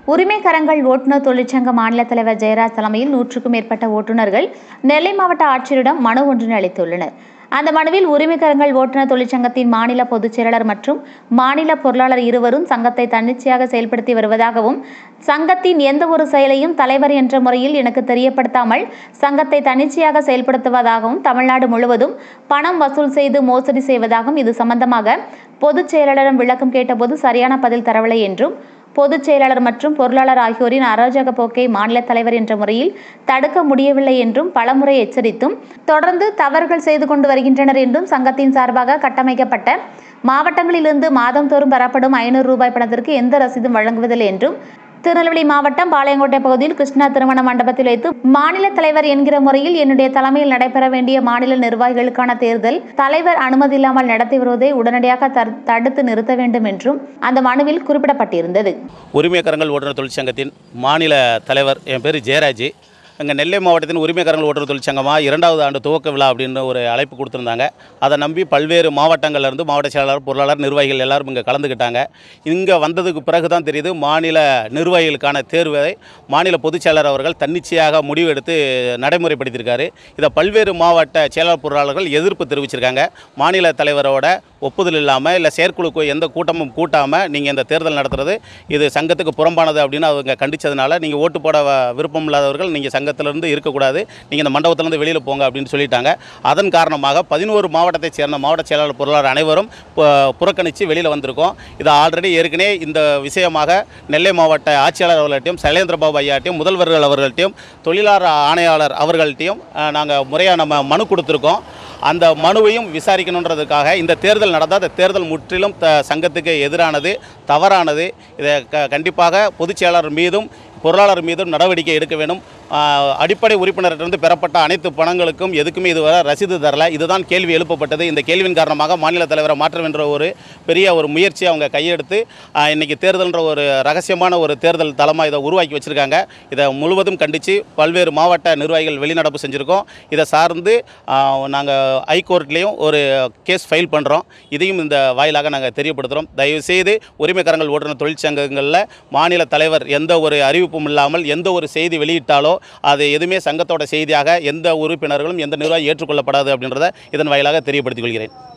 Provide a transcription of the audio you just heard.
உரிமைக்கரங்கள் ஓட்டுநர் தொழிற்சங்க மாநில தலைவர் ஜெயராஜ் தலைமையில் நூற்றுக்கும் மேற்பட்ட ஓட்டுநர்கள் நெல்லை மாவட்ட ஆட்சியரிடம் மனு ஒன்றினை அளித்துள்ளனர் அந்த மனுவில் உரிமைக்கரங்கள் ஓட்டுநர் தொழிற்சங்கத்தின் மாநில பொதுச் செயலாளர் மற்றும் மாநில பொருளாளர் இருவரும் சங்கத்தை தன்னிச்சையாக செயல்படுத்தி வருவதாகவும் சங்கத்தின் எந்த ஒரு செயலையும் தலைவர் என்ற முறையில் எனக்கு தெரியப்படுத்தாமல் சங்கத்தை தன்னிச்சையாக செயல்படுத்துவதாகவும் தமிழ்நாடு முழுவதும் பணம் வசூல் செய்து மோசடி செய்வதாகவும் இது சம்பந்தமாக பொதுச் செயலாளரிடம் விளக்கம் கேட்டபோது சரியான பதில் தரவில்லை என்றும் பொதுச் செயலாளர் மற்றும் பொருளாளர் ஆகியோரின் அராஜக போக்கை மாநில தலைவர் என்ற முறையில் தடுக்க முடியவில்லை என்றும் பலமுறை எச்சரித்தும் தொடர்ந்து தவறுகள் செய்து கொண்டு வருகின்றனர் என்றும் சங்கத்தின் சார்பாக கட்டமைக்கப்பட்ட மாவட்டங்களிலிருந்து மாதந்தோறும் பெறப்படும் ஐநூறு ரூபாய் பணத்திற்கு எந்த ரசீதும் வழங்குவதில்லை என்றும் திருநெல்வேலி மாவட்டம் பாளையங்கோட்டை பகுதியில் கிருஷ்ணா திருமண மண்டபத்தில் வைத்து மாநில தலைவர் என்கிற முறையில் என்னுடைய தலைமையில் நடைபெற வேண்டிய மாநில நிர்வாகிகளுக்கான தேர்தல் தலைவர் அனுமதி இல்லாமல் நடத்தி வருவதை உடனடியாக தர்- தடுத்து நிறுத்த வேண்டும் என்றும் அந்த மனுவில் குறிப்பிடப்பட்டிருந்தது உரிமைக்கரங்கள் ஓட்டுநர் தொழிற்சங்கத்தின் மாநில தலைவர் என் பேர் ஜெயராஜ் எங்க நெல்லை மாவட்டத்தின் உரிமைக்கரங்கள் ஓட்டுநர் தொழிற்சங்கமாக இரண்டாவது ஆண்டு துவக்க விழா அப்படின்னு ஒரு அழைப்பு கொடுத்துருந்தாங்க அதை நம்பி பல்வேறு மாவட்டங்கள்ல இருந்து மாவட்ட செயலாளர் பொருளாளர் நிர்வாகிகள் எல்லாரும் இங்கே கலந்துக்கிட்டாங்க இங்கே வந்ததுக்கு பிறகு தான் தெரியுது மாநில நிர்வாகிகளுக்கான தேர்வை மாநில பொதுச் செயலாளர் அவர்கள் தன்னிச்சையாக முடிவெடுத்து நடைமுறைப்படுத்தியிருக்காரு இதை பல்வேறு மாவட்ட செயலாளர் பொருளாளர்கள் எதிர்ப்பு தெரிவிச்சிருக்காங்க மாநில தலைவரோட ஒப்புதல் இல்லாமல் இல்லை செயற்குழு எந்த கூட்டமும் கூட்டாமல் நீங்கள் இந்த தேர்தல் நடத்துறது இது சங்கத்துக்கு புறம்பானது அப்படின்னு அவங்க கண்டிச்சதுனால நீங்கள் ஓட்டு போட வ- விருப்பம் இல்லாதவர்கள் நீங்கள் சங்கத்திலிருந்து இருக்கக்கூடாது நீங்கள் இந்த மண்டபத்திலேருந்து வெளியில் போங்க அப்படின்னு சொல்லிட்டாங்க அதன் காரணமாக பதினோரு மாவட்டத்தைச் சேர்ந்த மாவட்ட செயலாளர் பொருளாளர் அனைவரும் பு- புறக்கணித்து வெளியில் வந்திருக்கோம் இது ஆல்ரெடி ஏற்கனவே இந்த விஷயமாக நெல்லை மாவட்ட ஆட்சியாளர் அவர்கள்ட்டையும் சைலேந்திரபாபு ஐயாட்டையும் முதல்வர்கள் அவர்கள்ட்டையும் தொழிலாளர் ஆணையாளர் அவர்கள்ட்டையும் நாங்கள் முறையாக நம்ம மனு கொடுத்துருக்கோம் அந்த மனுவையும் விசாரிக்கணுன்றதுக்காக இந்த தேர்தல் நடந்தால் அந்த தேர்தல் முற்றிலும் த சங்கத்துக்கு எதிரானது தவறானது இதை க கண்டிப்பாக பொதுச் செயலாளர் மீதும் பொருளாளர் மீதும் நடவடிக்கை எடுக்க வேண்டும் ஆஹ், அடிப்படை உறுப்பினர்களிடமிருந்து பெறப்பட்ட அனைத்து பணங்களுக்கும் எதுக்குமே இதுவரை ரசீது தரல இதுதான் கேள்வி எழுப்பப்பட்டது இந்த கேள்வியின் காரணமாக மாநில தலைவரை மாற்ற என்ற ஒரு பெரிய ஒரு முயற்சியை அவங்க கையெடுத்து ஆஹ், இன்னைக்கு தேர்தல்ன்ற ஒரு ரகசியமான ஒரு தேர்தல் தளமாக இதை உருவாக்கி வச்சுருக்காங்க இதை முழுவதும் கண்டித்து பல்வேறு மாவட்ட நிர்வாகிகள் வெளிநடப்பு செஞ்சுருக்கோம் இதை சார்ந்து நாங்கள் ஹைகோர்ட்லேயும் ஒரு கேஸ் ஃபைல் பண்ணுறோம் இதையும் இந்த வாயிலாக நாங்கள் தெரியப்படுத்துகிறோம் தயவுசெய்து உரிமைக்கரங்கள் ஓட்டுநர் தொழிற்சங்கங்களில் மாநில தலைவர் எந்த ஒரு அறிவிப்பும் இல்லாமல் எந்த ஒரு செய்தி வெளியிட்டாலோ அது எதுவுமே சங்கத்தோட செய்தியாக எந்த உறுப்பினர்களும் எந்த நிர்வாகி ஏற்றுக்கொள்ளப்படாது அப்படின்றத இதன் வாயிலாக தெரியப்படுத்திக் கொள்கிறேன்